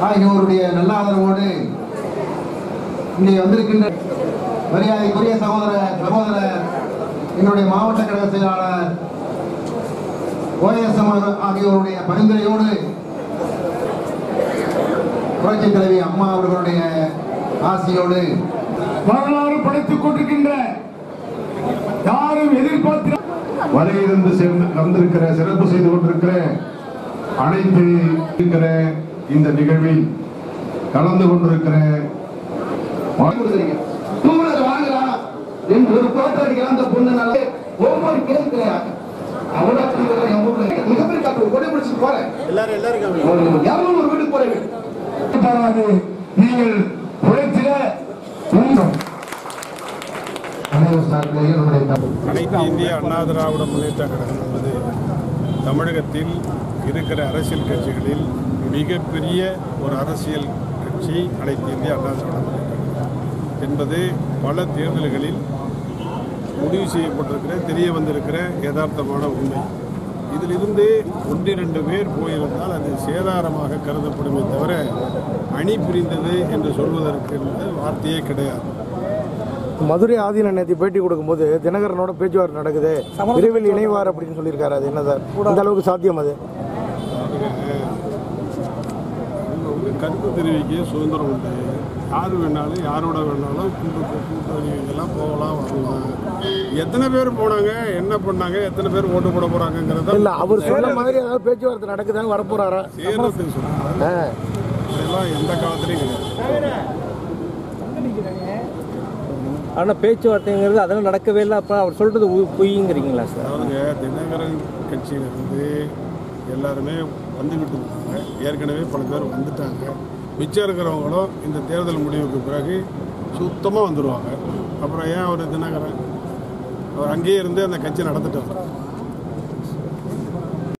ஆகியோருடைய நல்ல ஆதரவோடு இங்கே வந்திருக்கின்ற மரியாதைக்குரிய சகோதர சகோதரர் எங்களுடைய மாவட்ட கழக செயலாளர் ஓஎஸ்எம் ஆகியோருடைய பரிந்துரையோடு புரட்சி தலைவி அம்மா அவர்களுடைய ஆசியோடு வரலாறு படைத்துக் கொண்டிருக்கின்ற யாரும் எதிர்பார்த்து வரையிருந்து சேர்ந்து வந்திருக்கிற சிறப்பு செய்து கொண்டிருக்கிற அனைத்து இருக்கிற இந்த நிகழ்வில் கலந்து கொண்டிருக்கிற கொடுக்குறீங்க டூலர் வாங்கலாம் ரெண்டு ஒரு போட்டோ அடிக்கலாம் அந்த பொண்ணுனால ஒவ்வொரு கேஸ் கிடையாது அவ்வளோ என் ஊர்ல மிகப்பெரிய காட்டு கொடை பிடிச்சிட்டு போறேன் எல்லாரும் எல்லாரும் யாரும் ஒரு வீட்டுக்கு போறேன் பாராது நீங்கள் உழைத்திட உங்கள் அனைவரும் சார்பில் என்னுடைய தமிழ் அனைத்து இந்திய அண்ணா திராவிட முன்னேற்ற கழகம் என்பது தமிழகத்தில் இருக்கிற அரசியல் கட்சிகளில் மிகப்பெரிய ஒரு அரசியல் கட்சி அனைத்து இந்திய அண்ணா திராவிட முன்னேற்ற கழகம் என்பது பல தேர்தல்களில் முடிவு செய்யப்பட்டிருக்கிற தெரிய வந்திருக்கிற யதார்த்தமான உண்மை இதிலிருந்து ஒன்றிரண்டு பேர் போயிருந்தால் அது சேதாரமாக கருதப்படுமே தவிர அணி பிரிந்தது என்று சொல்வதற்கு என்பது வார்த்தையே கிடையாது மதுரை ஆதீன நேற்று பேட்டி கொடுக்கும்போது தினகரனோட பேச்சுவார்த்தை நடக்குது விரைவில் இணைவார் அப்படின்னு சொல்லியிருக்காரு அது என்ன சார் இந்த அளவுக்கு சாத்தியம் அது ஒரு கருத்து தெரிவிக்க சுதந்திரம் உண்டு யார் வேணாலும் யாரோட வேணாலும் கூட்டு கூட்டணி எல்லாம் போகலாம் வரலாம் எத்தனை பேர் போனாங்க என்ன பண்ணாங்க எத்தனை பேர் ஓட்டு போட போறாங்கிறத இல்ல அவர் சொன்ன மாதிரி ஏதாவது பேச்சுவார்த்தை நடக்குதான்னு வரப்போறாரா சேர்றதுக்கு சொல்றாங்க ஆ. இதெல்லாம் எந்த காலத்துலையும் கிடையாது ஆனா பேச்சுவார்த்தைங்கிறது அதெல்லாம் நடக்கவே இல்லை அப்ப அவர் சொல்றது உ- பொய்ங்கிறீங்களா சார் அதாவதுங்க தினகரன் கட்சியிலிருந்து எல்லாருமே வந்துக்கிட்டு இருக்காங்க ஏற்கனவே பல பேர் வந்துட்டாங்க மிச்சம் இருக்கிறவங்களும் இந்த தேர்தல் முடிவுக்கு பிறகு சுத்தமாக வந்துடுவாங்க அப்புறம் ஏன் அவர் தினகரன் அவர் அங்கேயே இருந்து அந்த கட்சி நடத்திட்டு வர்றார்